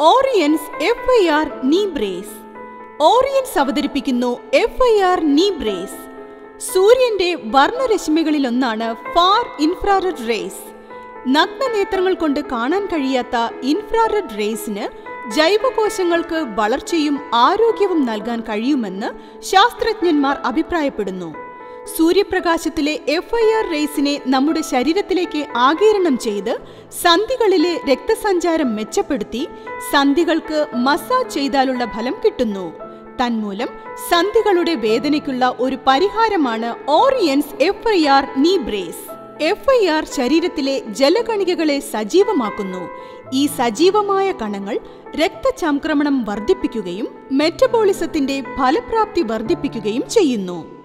ഓറിയൻസ് F I R knee brace Oriens അവതരിപ്പിക്കുന്നു F I R knee brace സൂര്യന്റെ വർണ്ണരശ്മികളിലൊന്നാണ് far infrared rays നഗ്നനേത്രങ്ങൾ കൊണ്ട് കാണാൻ കഴിയാത്ത ഇൻഫ്രാറെഡ് റേസിന് ജൈവകോശങ്ങൾക്ക് വളർച്ചയും ആരോഗ്യവും നൽകാൻ കഴിയുമെന്ന് ശാസ്ത്രജ്ഞന്മാർ അഭിപ്രായപ്പെടുന്നു സൂര്യപ്രകാശത്തിലെ എഫ് ഐ ആർ റേസിനെ നമ്മുടെ ശരീരത്തിലേക്ക് ആഗിരണം ചെയ്ത് സന്ധികളിലെ രക്തസഞ്ചാരം മെച്ചപ്പെടുത്തി സന്ധികൾക്ക് മസാജ് ചെയ്താലുള്ള ഫലം കിട്ടുന്നു തന്മൂലം സന്ധികളുടെ വേദനയ്ക്കുള്ള ഒരു പരിഹാരമാണ് Oriens F I R knee brace F I R ശരീരത്തിലെ ജലകണികകളെ സജീവമാക്കുന്നു ഈ സജീവമായ കണങ്ങൾ രക്തചംക്രമണം വർദ്ധിപ്പിക്കുകയും മെറ്റബോളിസത്തിന്റെ ഫലപ്രാപ്തി വർദ്ധിപ്പിക്കുകയും ചെയ്യുന്നു